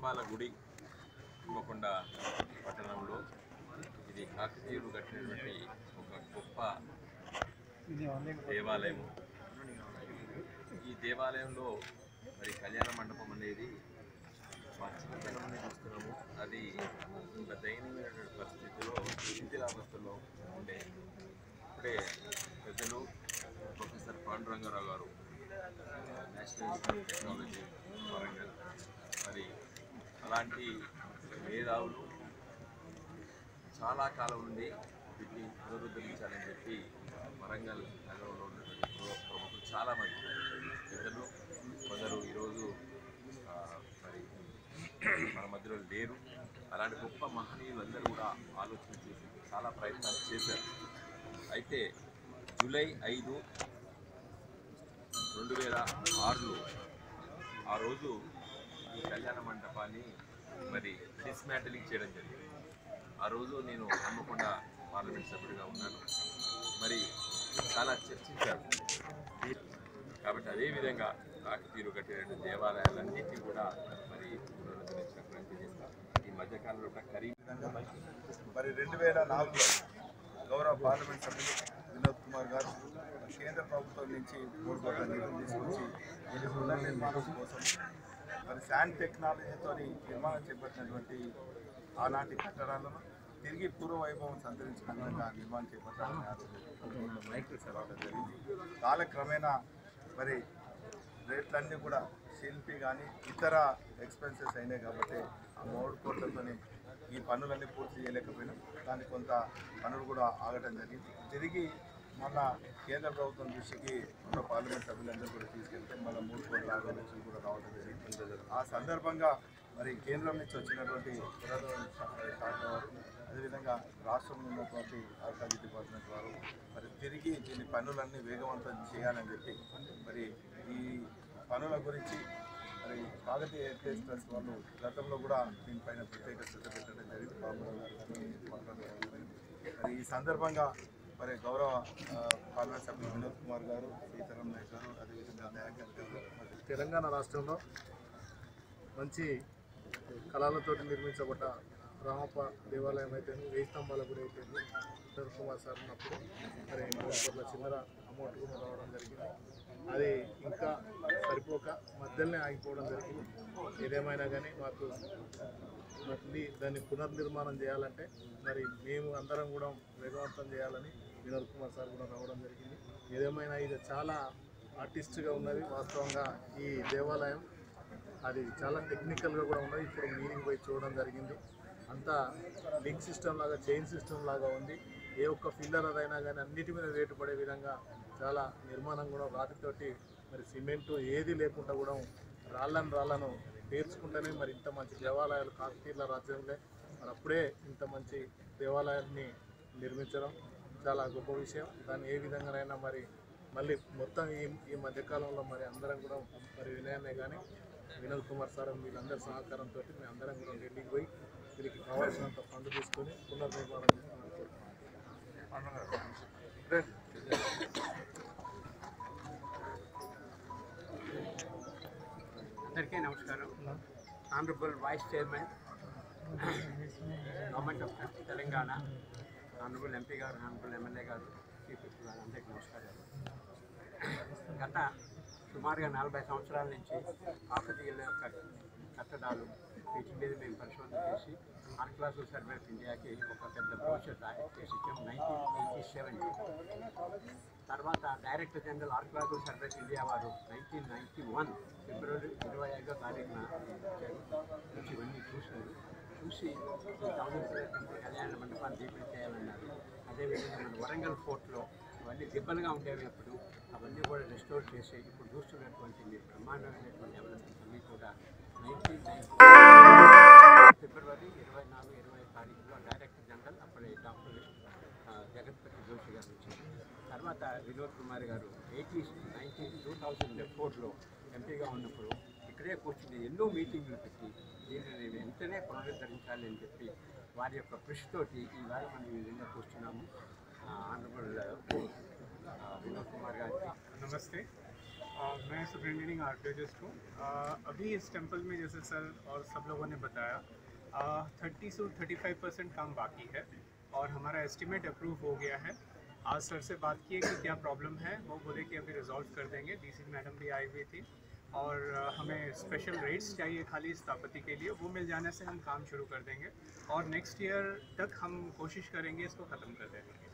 వేయిస్తంభాల గుడి హన్మకొండ పట్టణంలో ఇది కాకతీయులు కట్టినటువంటి ఒక గొప్ప దేవాలయము ఈ దేవాలయంలో మరి కళ్యాణ మండపం అనేది మా చిన్నతనం నుండి చూస్తున్నాము అది ఒక దయనీయమైనటువంటి పరిస్థితిలో శిథిలావస్థలో ఉండే ఇప్పుడే పెద్దలు ప్రొఫెసర్ పాండురంగారావు గారు national institute of technology Warangal మరి అలాంటి మేధావులు చాలా కాలం నుండి వీటిని పునరుద్ధరించాలని చెప్పి వరంగల్ నగరంలో ఉన్నటువంటి ప్ర- ప్రముఖులు చాలామంది పెద్దలు కొందరు ఈరోజు ఆ, మరి మన మధ్యలో లేరు అలాంటి గొప్ప మహనీయులందరూ కూడా ఆలోచన చేసి చాలా ప్రయత్నాలు చేశారు అయితే జూలై ఐదు రెండు వేల ఆరులో ఆ రోజు ఈ కళ్యాణ మండపాన్ని మరి డిస్మాంటలింగ్ చేయడం జరిగింది ఆ రోజు నేను హన్మకొండ పార్లమెంట్ సభ్యుడిగా ఉన్నాను మరి చాలా చర్చించారు కాబట్టి అదేవిధంగా కాకతీరు కట్టిన దేవాలయాలన్నింటినీ కూడా మరి పునరుద్ధరించినటువంటి చేస్తాం ఈ మధ్యకాలంలో ఉన్న కరీం మరి రెండు వేల నాలుగులో గౌరవ పార్లమెంట్ సభ్యులు వినోద్ కుమార్ గారు కేంద్ర ప్రభుత్వం నుంచి మూడు కోట్ల నిధులు తీసుకొచ్చి ఇది పునర్నిర్మాణం కోసం మరి శాండ్ టెక్నాలజీతో నిర్మాణం చేపట్టినటువంటి ఆనాటి కట్టడాలను తిరిగి పూర్వ వైభవం సంతరించిన విధంగా నిర్మాణం చేపట్టాలని ఆ రోజు మైకులు రావడం జరిగింది కాలక్రమేణా మరి రేట్లన్నీ కూడా శిల్పి కానీ ఇతర ఎక్స్పెన్సెస్ అయినాయి కాబట్టి ఆ మూడు కోట్లతోని ఈ పనులన్నీ పూర్తి చేయలేకపోయినాం దానికి కొంత పనులు కూడా ఆగటం జరిగింది తిరిగి మళ్ళా కేంద్ర ప్రభుత్వం దృష్టికి ఉన్న పార్లమెంట్ సభ్యులందరూ కూడా తీసుకెళ్తే మళ్ళీ మూడు కోట్ల యాభై లక్షలు కూడా రావడం జరిగింది ఆ సందర్భంగా మరి కేంద్రం నుంచి వచ్చినటువంటి పురాతన శాఖ వారు అదేవిధంగా రాష్ట్రంలో ఉన్నటువంటి ఆర్కాలజీ డిపార్ట్మెంట్ వారు మరి తిరిగి దీని పనులన్నీ వేగవంతం చేయాలని చెప్పి మరి ఈ పనుల గురించి మరి కాకతీయ ఎయిర్ప్లేస్ ట్రస్ట్ వాళ్ళు గతంలో కూడా దీనిపైన ప్రత్యేక శ్రద్ధ పెట్టడం జరిగింది బాబురావు గారు కానీ మాట్లాడడం జరిగింది. మరి ఈ సందర్భంగా మరి గౌరవ ఆ, పార్లమెంట్ సభ్యులు వినోద్ కుమార్ గారు సీతారాం నాయక్ గారు అదేవిధంగా దయాకర్ గారు మరి తెలంగాణ రాష్ట్రంలో మంచి కళలతోటి నిర్మించబడ్డ రామప్ప దేవాలయం అయితే వెయ్యి స్తంభాల గుడి అయితే ఉత్తర్ కుమార్ సార్ ఉన్నప్పుడు మరి మూడు కోట్ల చిల్లర అమౌంట్ కూడా రావడం జరిగింది అది ఇంకా సరిపోక మధ్యలోనే ఆగిపోవడం జరిగింది ఏదేమైనా కానీ మాకు మళ్ళీ దాన్ని పునర్నిర్మాణం చేయాలంటే మరి మేము అందరం కూడా వేగవంతం చేయాలని వినోద్ కుమార్ సార్ కూడా రావడం జరిగింది ఏదేమైనా ఇది చాలా ఆర్టిస్ట్గా ఉన్నది వాస్తవంగా ఈ దేవాలయం అది చాలా టెక్నికల్గా కూడా ఉన్నది ఇప్పుడు మీనింగ్ పోయి చూడడం జరిగింది అంతా లింక్ సిస్టమ్ లాగా చైన్ సిస్టమ్ లాగా ఉంది ఏ ఒక్క ఫిల్లర్ అదైనా కానీ అన్నిటి మీద వేటు పడే విధంగా చాలా నిర్మాణం కూడా రాతితోటి మరి సిమెంటు ఏది లేకుండా కూడా రాళ్ళను రాళ్ళను పేర్చుకుంటేనే మరి ఇంత మంచి దేవాలయాలు కాకతీయుల రాజ్యంలో మరి అప్పుడే ఇంత మంచి దేవాలయాన్ని నిర్మించడం చాలా గొప్ప విషయం దాన్ని ఏ విధంగానైనా మరి మళ్ళీ మొత్తం ఈ ఈ మధ్యకాలంలో మరి అందరం కూడా మరి వినయాన్నే కానీ వినోద్ కుమార్ సార్ వీళ్ళందరి సహకారంతో మేము అందరం కూడా ఢిల్లీకి పోయి వీరికి కావాల్సినంత ఫండ్ తీసుకొని పునర్నిర్మాణం చేస్తున్నాం అందరికీ నమస్కారం honourable vice chairman government of Telangana honourable MP గారు ఆనరబుల్ ఎమ్మెల్యే గారు చీఫ్ విప్ గారు అందరికీ నమస్కారాలు గత సుమారుగా నలభై సంవత్సరాల నుంచి కాకతీయుల యొక్క కట్టడాలు వీటి మీద మేము పరిశోధన చేసి ఆర్కిలాజికల్ సర్వే ఆఫ్ ఇండియాకి ఒక పెద్ద బ్రోషర్ తయారు చేసి ఇచ్చాం నైన్టీన్ ఎయిటీ సెవెన్ తర్వాత director general archaeological survey of India వారు నైన్టీన్ నైన్టీ వన్ ఫిబ్రవరి ఇరవై ఐదో తారీఖున వచ్చారు వచ్చి ఇవన్నీ చూశారు చూసి ఈ గమనించినటువంటి కళ్యాణ మండపాన్ని దీపిడి చేయాలన్నారు అదేవిధంగా మన వరంగల్ ఫోర్ట్లో అవన్నీ దిబ్బలుగా ఉండేవి అప్పుడు అవన్నీ కూడా రెస్టోర్ చేసి ఇప్పుడు చూస్తున్నటువంటి మీరు బ్రహ్మాండమైనటువంటి డెవలప్మెంట్స్ అన్నీ కూడా నైన్టీన్ నైన్టీ ఫిబ్రవరి ఇరవై నాలుగు ఇరవై తారీఖులో డైరెక్టర్ జనరల్ అప్పుడే డాక్టర్ ఆ, జగత్పతి జోషి గారు వచ్చారు తర్వాత వినోద్ కుమార్ గారు ఎయిటీ నైన్టీన్ టూ థౌజండ్ ఫోర్లో ఎంపీగా ఉన్నప్పుడు ఇక్కడే కూర్చుని ఎన్నో మీటింగ్లు పెట్టి దీనిని వెంటనే పునరుద్ధరించాలి అని చెప్పి వారి యొక్క కృషితోటి ఈవేళ మనం ఈ విధంగా కూర్చున్నాము ఆనరబుల్ వినోద్ కుమార్ గారికి నమస్తే Uh, मैं सुपरिटेंडिंग आर्कियोलॉजिस्ट हूँ uh, अभी इस टेंपल में जैसे सर और सब लोगों ने बताया थर्टी से थर्टी फाइव परसेंट काम बाकी है और हमारा एस्टिमेट अप्रूव हो गया है आज सर से बात की है कि क्या प्रॉब्लम है वो बोले कि अभी रिजॉल्व कर देंगे डीसी मैडम भी आई हुई थी और uh, हमें स्पेशल रेट्स चाहिए खाली स्थापति के लिए वो मिल जाने से हम काम शुरू कर देंगे और नेक्स्ट ईयर तक हम कोशिश करेंगे इसको ख़त्म कर देने की